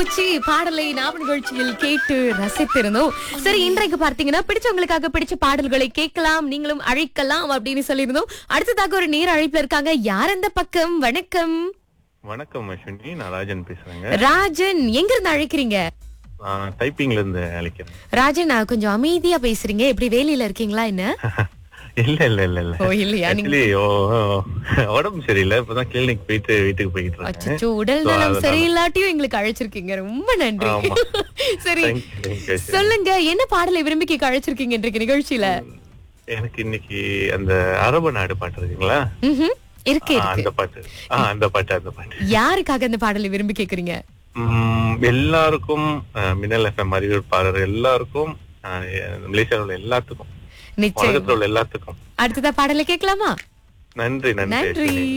பூச்சி பாடலை நாம நிகழ்ச்சியில் கேட்டு ரசித்திருந்தோம் சரி இன்றைக்கு பார்த்தீங்கன்னா பிடிச்சவங்களுக்காக பிடிச்ச பாடல்களை கேட்கலாம் நீங்களும் அழைக்கலாம் அப்படின்னு சொல்லியிருந்தோம் அடுத்ததாக ஒரு நேர் அழைப்புல இருக்காங்க யார் அந்த பக்கம் வணக்கம் வணக்கம் அஸ்வினி நான் ராஜன் பேசுறேங்க ராஜன் எங்க இருந்து அழைக்கிறீங்க நான் டைப்பிங்ல இருந்து அழைக்கிறேன் ராஜன் நான் கொஞ்சம் அமைதியா பேசுறீங்க எப்படி வேலையில இருக்கீங்களா என்ன இல்ல இல்ல இல்ல இல்ல ஓ இல்லையா நீங்க ஆக்சுவலி உடம்பு சரியில்லை இப்பதான் கிளினிக் போயிட்டு வீட்டுக்கு போயிட்டு இருக்கேன் அச்சோ உடல் So, நலம் அதனால- சரியில்லாட்டியும் எங்களுக்கு அழைச்சிருக்கீங்க ரொம்ப நன்றி ஆமா. சரி Thank you, thank you, Ashwini. சொல்லுங்க என்ன பாடலை விரும்பி கேட்க அழைச்சிருக்கீங்க இன்றைக்கு நிகழ்ச்சியில எனக்கு இன்னைக்கு அந்த அரபு நாடு பாட்டு இருக்குங்களா ம்ஹும். இருக்கு ஆ, இருக்கு அந்த பாட்டு ஆ அந்த பாட்டு அந்த பாட்டு யாருக்காக அந்த பாடலை விரும்பி கேக்குறீங்க உம், எல்லாருக்கும் அஹ், மின்னல் எஃப்எம் அறிவிப்பாளர் எல்லாருக்கும் அஹ், மலேசியாவில் உள்ள எல்லாத்துக்கும் நிச்சயம் உலகத்தில் உள்ள எல்லாத்துக்கும் அடுத்ததா பாடலை கேட்கலாமா நன்றி நன்றி நன்றி அஸ்வினி.